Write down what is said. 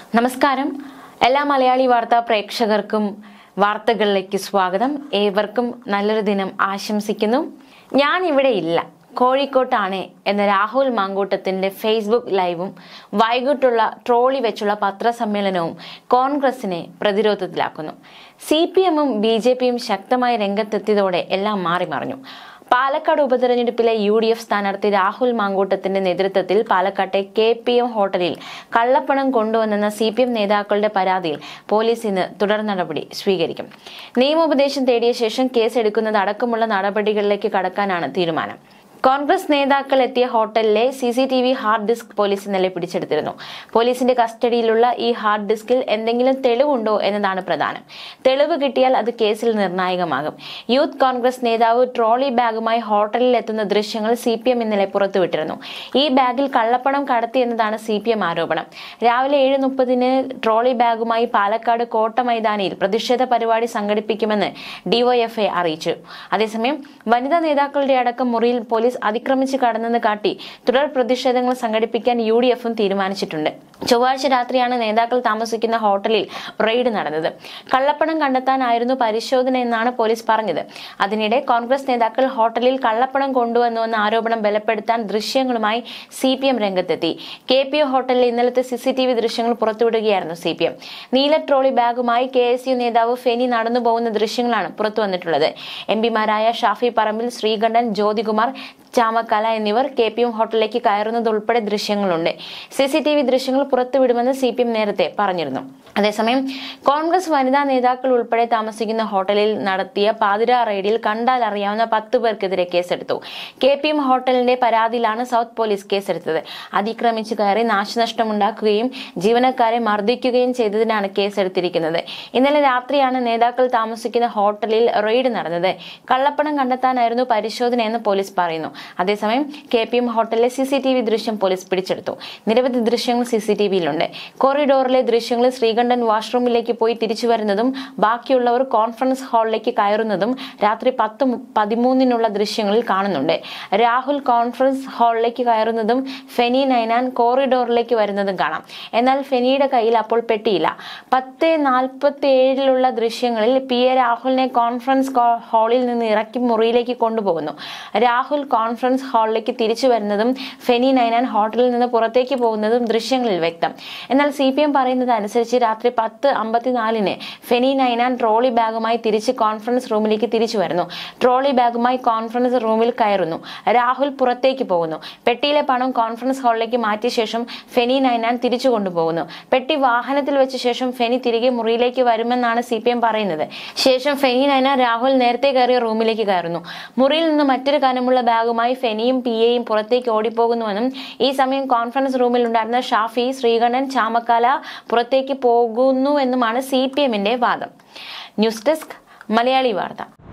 നമസ്കാരം എല്ലാ മലയാളി വാർത്താ പ്രേക്ഷകർക്കും വാർത്തകളിലേക്ക് സ്വാഗതം ഏവർക്കും നല്ലൊരു ദിനം ആശംസിക്കുന്നു ഞാൻ ഇവിടെ ഇല്ല കോഴിക്കോട്ടാണ് എന്ന രാഹുൽ മാങ്കൂട്ടത്തിന്റെ ഫേസ്ബുക്ക് ലൈവും വൈകിട്ടുള്ള ട്രോളി വെച്ചുള്ള പത്രസമ്മേളനവും കോൺഗ്രസിനെ പ്രതിരോധത്തിലാക്കുന്നു സി പി എമ്മും ബി ജെ പിയും ശക്തമായി രംഗത്തെത്തിയതോടെ എല്ലാം മാറി മറിഞ്ഞു പാലക്കാട് ഉപതെരഞ്ഞെടുപ്പിലെ യു ഡി എഫ് സ്ഥാനാർത്ഥി രാഹുൽ മാങ്കൂട്ടത്തിന്റെ നേതൃത്വത്തിൽ പാലക്കാട്ടെ കെ പി എം ഹോട്ടലിൽ കള്ളപ്പണം കൊണ്ടുവന്നെന്ന സി പി എം നേതാക്കളുടെ പരാതിയിൽ പോലീസ് ഇന്ന് തുടർ നടപടി സ്വീകരിക്കും നിയമോപദേശം തേടിയ ശേഷം കേസെടുക്കുന്നത് അടക്കമുള്ള നടപടികളിലേക്ക് കടക്കാനാണ് തീരുമാനം കോൺഗ്രസ് നേതാക്കൾ എത്തിയ ഹോട്ടലിലെ C C T V hard disk police ഇന്നലെ പിടിച്ചെടുത്തിരുന്നു പോലീസിന്റെ കസ്റ്റഡിയിലുള്ള ഈ ഹാർഡ് ഡിസ്കിൽ എന്തെങ്കിലും തെളിവുണ്ടോ എന്നതാണ് പ്രധാനം തെളിവ് കിട്ടിയാൽ അത് കേസിൽ നിർണായകമാകും യൂത്ത് കോൺഗ്രസ് നേതാവ് ട്രോളി ബാഗുമായി ഹോട്ടലിൽ എത്തുന്ന ദൃശ്യങ്ങൾ സി പി എം ഇന്നലെ പുറത്തുവിട്ടിരുന്നു ഈ ബാഗിൽ കള്ളപ്പണം കടത്തി എന്നതാണ് സി പി എം ആരോപണം രാവിലെ ഏഴ് മുപ്പതിന് ട്രോളി ബാഗുമായി പാലക്കാട് കോട്ട മൈതാനിയിൽ പ്രതിഷേധ പരിപാടി സംഘടിപ്പിക്കുമെന്ന് ഡിവൈഎഫ്ഐ അറിയിച്ചു അതേസമയം വനിതാ നേതാക്കളുടെ അടക്കം മുറിയിൽ പോലീസ് അതിക്രമിച്ച് കടന്നെന്ന് കാട്ടി തുടർ പ്രതിഷേധങ്ങൾ സംഘടിപ്പിക്കാൻ യു ഡി എഫും തീരുമാനിച്ചിട്ടുണ്ട് ചൊവ്വാഴ്ച രാത്രിയാണ് നേതാക്കൾ താമസിക്കുന്ന ഹോട്ടലിൽ റെയ്ഡ് നടന്നത് കള്ളപ്പണം കണ്ടെത്താനായിരുന്നു പരിശോധന എന്നാണ് പോലീസ് പറഞ്ഞത് അതിനിടെ കോൺഗ്രസ് നേതാക്കൾ ഹോട്ടലിൽ കള്ളപ്പണം കൊണ്ടുവന്നുവെന്ന ആരോപണം ബലപ്പെടുത്താൻ ദൃശ്യങ്ങളുമായി സി പി എം രംഗത്തെത്തി കെ പി ഒ ഹോട്ടലിൽ ഇന്നലത്തെ സി സി ടി വി ദൃശ്യങ്ങൾ പുറത്തുവിടുകയായിരുന്നു സി പി എം നീല ട്രോളി ബാഗുമായി കെ എസ് യു നേതാവ് ഫെനി നടന്നു പോകുന്ന ദൃശ്യങ്ങളാണ് പുറത്തു വന്നിട്ടുള്ളത് എം പിമാരായ ഷാഫി പറമ്പിൽ ശ്രീകണ്ഠൻ ജ്യോതികുമാർ ചാമക്കല എന്നിവർ കെ പി എം ഹോട്ടലിലേക്ക് കയറുന്നതുൾപ്പെടെ ദൃശ്യങ്ങളുണ്ട് സി സി ടി വി ദൃശ്യങ്ങൾ പുറത്തുവിടുമെന്ന് സി പി എം നേരത്തെ പറഞ്ഞിരുന്നു അതേസമയം കോൺഗ്രസ് വനിതാ നേതാക്കൾ ഉൾപ്പെടെ താമസിക്കുന്ന ഹോട്ടലിൽ നടത്തിയ പാതിര റെയ്ഡിൽ കണ്ടാൽ അറിയാവുന്ന പത്ത് പേർക്കെതിരെ കേസെടുത്തു കെ പി എം ഹോട്ടലിന്റെ പരാതിയിലാണ് സൗത്ത് പോലീസ് കേസെടുത്തത് അതിക്രമിച്ചു കയറി നാശനഷ്ടമുണ്ടാക്കുകയും ജീവനക്കാരെ മർദ്ദിക്കുകയും ചെയ്തതിനാണ് കേസെടുത്തിരിക്കുന്നത് ഇന്നലെ രാത്രിയാണ് നേതാക്കൾ താമസിക്കുന്ന ഹോട്ടലിൽ റെയ്ഡ് നടന്നത് കള്ളപ്പണം കണ്ടെത്താനായിരുന്നു പരിശോധനയെന്ന് പോലീസ് പറയുന്നു അതേസമയം കെ പി എം ഹോട്ടലിലെ സി സി ടി വി ദൃശ്യം പോലീസ് പിടിച്ചെടുത്തു നിരവധി ദൃശ്യങ്ങൾ സി സി ടി വിയിലുണ്ട് കോറിഡോറിലെ ദൃശ്യങ്ങളിൽ ശ്രീകണ്ഠൻ വാഷ്റൂമിലേക്ക് പോയി തിരിച്ചു വരുന്നതും ബാക്കിയുള്ളവർ കോൺഫറൻസ് ഹാളിലേക്ക് കയറുന്നതും രാത്രി പത്ത് മു- പതിമൂന്നിനുള്ള ദൃശ്യങ്ങളിൽ കാണുന്നുണ്ട് രാഹുൽ കോൺഫറൻസ് ഹാളിലേക്ക് കയറുന്നതും ഫെനി നൈനാൻ കോറിഡോറിലേക്ക് വരുന്നതും കാണാം എന്നാൽ ഫെനിയുടെ കയ്യിൽ അപ്പോൾ പെട്ടിയില്ല പത്ത് നാൽപ്പത്തി ഏഴിലുള്ള ദൃശ്യങ്ങളിൽ പി എ രാഹുലിനെ കോൺഫറൻസ് കോ- ഹാളിൽ നിന്ന് ഇറക്കി മുറിയിലേക്ക് കൊണ്ടുപോകുന്നു രാഹുൽ കോൺഫറൻസ് ഹാളിലേക്ക് തിരിച്ചു വരുന്നതും ഫെനി നൈനാൻ ഹോട്ടലിൽ നിന്ന് പുറത്തേക്ക് പോകുന്നതും ദൃശ്യങ്ങളിൽ വ്യക്തം എന്നാൽ സി പി എം പറയുന്നത് അനുസരിച്ച് രാത്രി പത്ത് അമ്പത്തിനാലിന് ഫെനി നൈനാൻ ട്രോളി ബാഗുമായി തിരിച്ച് കോൺഫറൻസ് റൂമിലേക്ക് തിരിച്ചു വരുന്നു ട്രോളി ബാഗുമായി കോൺഫറൻസ് റൂമിൽ കയറുന്നു രാഹുൽ പുറത്തേക്ക് പോകുന്നു പെട്ടിയിലെ പണം കോൺഫറൻസ് ഹാളിലേക്ക് മാറ്റിയ ശേഷം ഫെനി നൈനാൻ തിരിച്ചു കൊണ്ടുപോകുന്നു പെട്ടി വാഹനത്തിൽ വെച്ച ശേഷം ഫെനി തിരികെ മുറിയിലേക്ക് വരുമെന്നാണ് സി പി എം പറയുന്നത് ശേഷം ഫെനി നൈനാൻ രാഹുൽ നേരത്തെ കയറിയ റൂമിലേക്ക് കയറുന്നു മുറിയിൽ നിന്ന് മറ്റൊരു കനമുള്ള ബാഗുമായി ഫെനിയും പി എയും പുറത്തേക്ക് ഓടിപ്പോകുന്നുവെന്നും ഈ സമയം കോൺഫറൻസ് റൂമിൽ ഉണ്ടായിരുന്ന ഷാഫി ശ്രീകണ്ഠൻ ചാമക്കാല പുറത്തേക്ക് പോകുന്നുവെന്നുമാണ് സി പി എമ്മിന്റെ വാദം ന്യൂസ് ഡെസ്ക് മലയാളി വാർത്ത